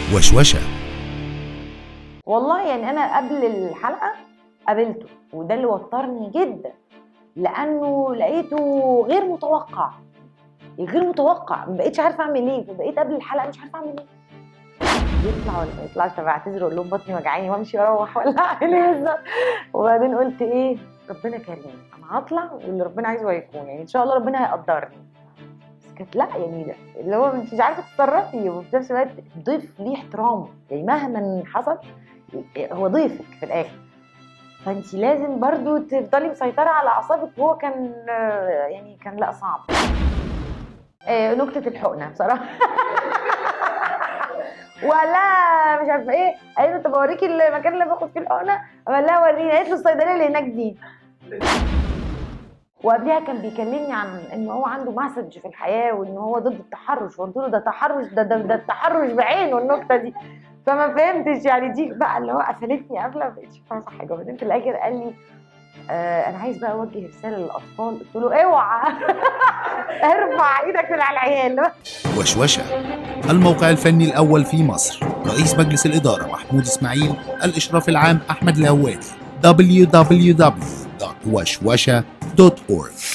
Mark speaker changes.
Speaker 1: وشوشة
Speaker 2: والله يعني انا قبل الحلقه قابلته وده اللي وترني جدا لانه لقيته غير متوقع غير متوقع ما بقيتش عارفه اعمل ايه فبقيت قبل الحلقه مش عارفه اعمل ايه يطلع ولا ما يطلعش طب اعتذر اقول لهم بطني وجعاني وامشي واروح ولا اعمل ايه بالظبط وبعدين قلت ايه ربنا كريم انا هطلع واللي ربنا عايزه هيكون يعني ان شاء الله ربنا هيقدرني بس كانت لا يعني لا اللي هو مش عارفه تتصرفي وفي نفس الوقت ضيف ليه احترامه يعني مهما حصل هو ضيفك في الاخر فانت لازم برضو تفضلي مسيطره على اعصابك وهو كان آه، يعني كان لا صعب آه، نكته الحقنه بصراحه ولا مش عارفه ايه قالت له طب اوريكي المكان اللي باخد فيه الحقنه قال لها وريني قالت له الصيدليه اللي هناك دي وقبلها كان بيكلمني عن ان هو عنده مسج في الحياه وان هو ضد التحرش وقلت له ده تحرش ده ده, ده التحرش بعينه النكته دي فما فهمتش يعني دي بقى اللي هو قفلتني قفله ما بقتش فاهمه حاجه وبعدين في الاخر قال لي آه انا عايز بقى اوجه رساله للاطفال قلت له اوعى ارفع ايدك من على العيال
Speaker 1: وشوشة الموقع الفني الأول في مصر رئيس مجلس الإدارة محمود إسماعيل الإشراف العام أحمد الهوادي www.وشوشة.org